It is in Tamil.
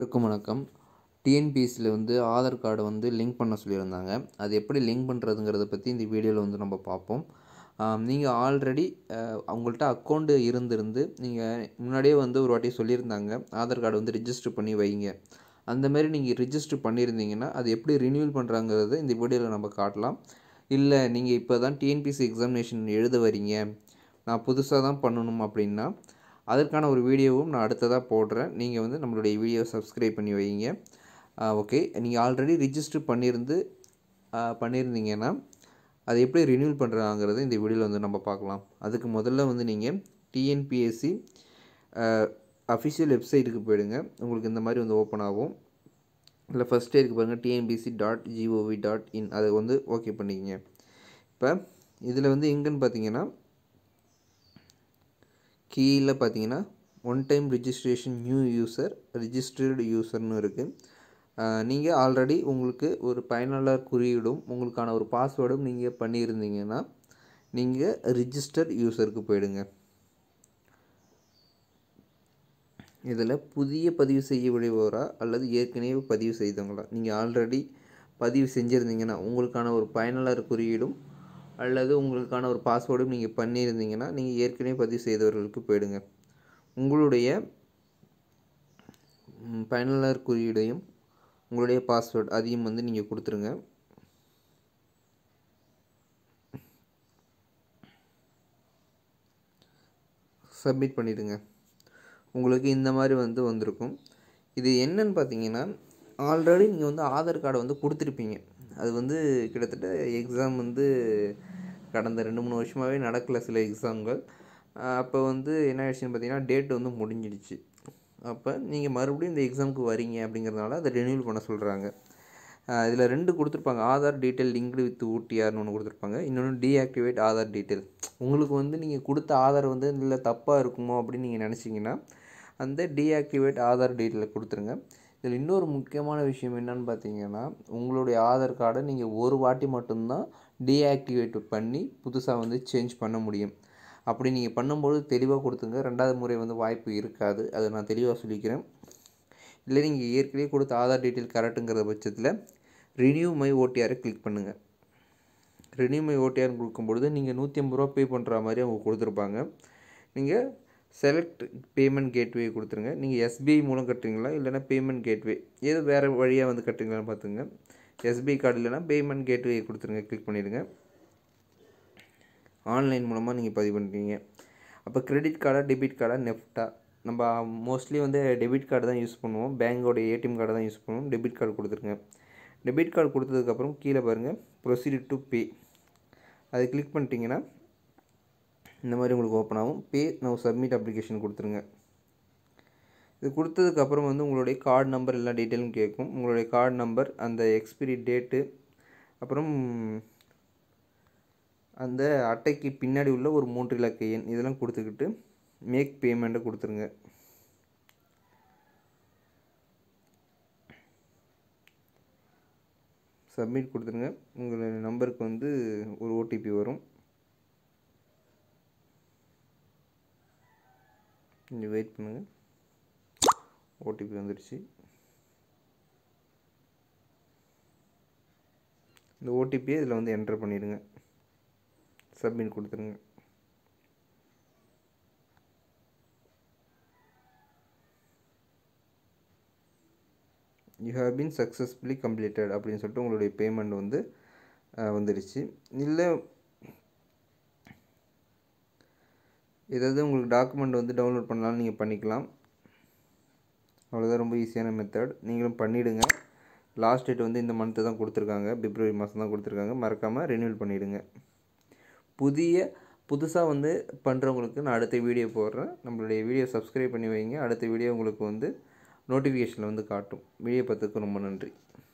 அனைவருக்கும் வணக்கம் டிஎன்பிஎஸ்சியில் வந்து ஆதார் கார்டை வந்து லிங்க் பண்ண சொல்லியிருந்தாங்க அது எப்படி லிங்க் பண்ணுறதுங்கிறத பற்றி இந்த வீடியோவில் வந்து நம்ம பார்ப்போம் நீங்கள் ஆல்ரெடி உங்கள்கிட்ட அக்கௌண்ட்டு இருந்திருந்து நீங்கள் முன்னாடியே வந்து ஒரு வாட்டி சொல்லியிருந்தாங்க ஆதார் கார்டு வந்து ரிஜிஸ்டர் பண்ணி வைங்க அந்த மாதிரி நீங்கள் ரிஜிஸ்டர் பண்ணியிருந்தீங்கன்னா அது எப்படி ரினியூவல் பண்ணுறாங்கிறத இந்த வீடியோவில் நம்ம காட்டலாம் இல்லை நீங்கள் இப்போ தான் டிஎன்பிஎஸ்சி எக்ஸாமினேஷன் எழுத வரீங்க நான் புதுசாக தான் பண்ணணும் அப்படின்னா அதற்கான ஒரு வீடியோவும் நான் அடுத்ததாக போடுறேன் நீங்கள் வந்து நம்மளுடைய வீடியோ சப்ஸ்கிரைப் பண்ணி வைங்க ஓகே நீங்கள் ஆல்ரெடி ரிஜிஸ்டர் பண்ணியிருந்து பண்ணியிருந்தீங்கன்னா அதை எப்படி ரினியூவல் பண்ணுறாங்கிறத இந்த வீடியோவில் வந்து நம்ம பார்க்கலாம் அதுக்கு முதல்ல வந்து நீங்கள் டிஎன்பிஎஸ்சி அஃபிஷியல் வெப்சைட்டுக்கு போயிடுங்க உங்களுக்கு இந்த மாதிரி வந்து ஓப்பன் ஆகும் இல்லை ஃபஸ்ட்டே இருக்குது பாருங்கள் TNPSC dot G O V dot in அதை வந்து ஓகே பண்ணிக்கங்க இப்போ இதில் வந்து எங்கேன்னு பார்த்தீங்கன்னா கீழே பார்த்தீங்கன்னா one time registration new user registered யூசர்னு இருக்குது நீங்கள் ஆல்ரெடி உங்களுக்கு ஒரு பயனாளர் குறியீடும் உங்களுக்கான ஒரு பாஸ்வேர்டும் நீங்கள் பண்ணியிருந்தீங்கன்னா நீங்கள் ரிஜிஸ்டர் யூசருக்கு போயிடுங்க இதில் புதிய பதிவு செய்ய விடுபவரா அல்லது ஏற்கனவே பதிவு செய்தவங்களா நீங்கள் ஆல்ரெடி பதிவு செஞ்சுருந்தீங்கன்னா உங்களுக்கான ஒரு பயனாளர் குறியீடும் அல்லது உங்களுக்கான ஒரு பாஸ்வேர்டும் நீங்கள் பண்ணியிருந்தீங்கன்னா நீங்கள் ஏற்கனவே பதிவு செய்தவர்களுக்கு போயிடுங்க உங்களுடைய பயனாளர் குறியீடையும் உங்களுடைய பாஸ்வேர்டு அதையும் வந்து நீங்கள் கொடுத்துருங்க சப்மிட் பண்ணிவிடுங்க உங்களுக்கு இந்த மாதிரி வந்து வந்திருக்கும் இது என்னன்னு பார்த்தீங்கன்னா ஆல்ரெடி நீங்கள் வந்து ஆதார் கார்டை வந்து கொடுத்துருப்பீங்க அது வந்து கிட்டத்தட்ட எக்ஸாம் வந்து கடந்த ரெண்டு மூணு வருஷமாகவே நடக்கலை சில எக்ஸாம்கள் அப்போ வந்து என்ன ஆயிடுச்சுன்னு பார்த்தீங்கன்னா டேட் வந்து முடிஞ்சிடுச்சு அப்போ நீங்கள் மறுபடியும் இந்த எக்ஸாமுக்கு வரீங்க அப்படிங்கிறதுனால அதை ரினியூவல் பண்ண சொல்கிறாங்க இதில் ரெண்டு கொடுத்துருப்பாங்க ஆதார் டீட்டெயில் லிங்க்டு வித் ஊட்டிஆர்னு ஒன்று கொடுத்துருப்பாங்க இன்னொன்று டீஆக்டிவேட் ஆதார் டீட்டெயில் உங்களுக்கு வந்து நீங்கள் கொடுத்த ஆதார் வந்து இல்லை தப்பாக இருக்குமோ அப்படின்னு நீங்கள் நினச்சிங்கன்னா அந்த டீஆக்டிவேட் ஆதார் டீட்டெயிலை கொடுத்துருங்க இதில் இன்னொரு முக்கியமான விஷயம் என்னன்னு பார்த்தீங்கன்னா உங்களுடைய ஆதார் கார்டை நீங்கள் ஒரு வாட்டி மட்டும்தான் டீஆக்டிவேட் பண்ணி புதுசாக வந்து சேஞ்ச் பண்ண முடியும் அப்படி நீங்கள் பண்ணும்போது தெளிவாக கொடுத்துங்க ரெண்டாவது முறை வந்து வாய்ப்பு இருக்காது அதை நான் தெளிவாக சொல்லிக்கிறேன் இல்லை நீங்கள் ஏற்கனவே கொடுத்த ஆதார் டீட்டெயில் கரெக்டுங்கிற பட்சத்தில் ரினியூ மை ஓடிஆரை கிளிக் பண்ணுங்கள் ரினியூ மை ஓடிஆர் கொடுக்கும்பொழுது நீங்கள் நூற்றி ஐம்பது ரூபா பே பண்ணுற மாதிரி அவங்க கொடுத்துருப்பாங்க நீங்கள் செலக்ட் பேமெண்ட் கேட்வே கொடுத்துருங்க நீங்கள் எஸ்பிஐ மூலம் கட்டுறீங்களா இல்லைனா பேமெண்ட் கேட்வே ஏதோ வேறு வழியாக வந்து கட்டுறீங்களான்னு பார்த்துங்க எஸ்பிஐ கார்டு இல்லைனா பேமெண்ட் கேட்வே கொடுத்துருங்க கிளிக் பண்ணிவிடுங்க ஆன்லைன் மூலமாக நீங்கள் பதிவு பண்ணுறீங்க அப்போ கிரெடிட் கார்டா டெபிட் கார்டா நெஃப்டா நம்ம மோஸ்ட்லி வந்து டெபிட் கார்டு தான் யூஸ் பண்ணுவோம் பேங்கோட ஏடிஎம் கார்டு தான் யூஸ் பண்ணுவோம் டெபிட் கார்டு கொடுத்துருங்க டெபிட் கார்டு கொடுத்ததுக்கப்புறம் கீழே பாருங்கள் ப்ரொசீட் டு பே அதை கிளிக் பண்ணிட்டீங்கன்னா இந்த மாதிரி உங்களுக்கு ஓப்பன் ஆகும் பே நவ் சப்மிட் அப்ளிகேஷன் கொடுத்துருங்க இது கொடுத்ததுக்கப்புறம் வந்து உங்களுடைய கார்டு நம்பர் எல்லா டீட்டெயிலும் கேட்கும் உங்களுடைய கார்டு நம்பர் அந்த எக்ஸ்பிரி டேட்டு அப்புறம் அந்த அட்டைக்கு பின்னாடி உள்ள ஒரு மூன்று இலக்க எண் இதெல்லாம் கொடுத்துக்கிட்டு மேக் பேமெண்ட்டை கொடுத்துருங்க சப்மிட் கொடுத்துருங்க உங்கள் நம்பருக்கு வந்து ஒரு ஓடிபி வரும் கொஞ்சம் வெயிட் பண்ணுங்கள் ஓடிபி வந்துடுச்சு இந்த ஓடிபியை இதில் வந்து என்டர் பண்ணிவிடுங்க சப்மிட் கொடுத்துருங்க you have been successfully completed அப்படின்னு சொல்லிட்டு உங்களுடைய பேமெண்ட் வந்து வந்துடுச்சு இல்லை ஏதாவது உங்களுக்கு டாக்குமெண்ட் வந்து டவுன்லோட் பண்ணாலும் நீங்கள் பண்ணிக்கலாம் அவ்வளோதான் ரொம்ப ஈஸியான மெத்தட் நீங்களும் பண்ணிவிடுங்க லாஸ்ட் டேட் வந்து இந்த மந்த்து தான் கொடுத்துருக்காங்க பிப்ரவரி மாதம் தான் கொடுத்துருக்காங்க மறக்காமல் ரினியூவல் பண்ணிவிடுங்க புதிய புதுசாக வந்து பண்ணுறவங்களுக்கு நான் அடுத்த வீடியோ போடுறேன் நம்மளுடைய வீடியோ சப்ஸ்கிரைப் பண்ணி வைங்க அடுத்த வீடியோ உங்களுக்கு வந்து நோட்டிஃபிகேஷனில் வந்து காட்டும் வீடியோ பார்த்துக்கு ரொம்ப நன்றி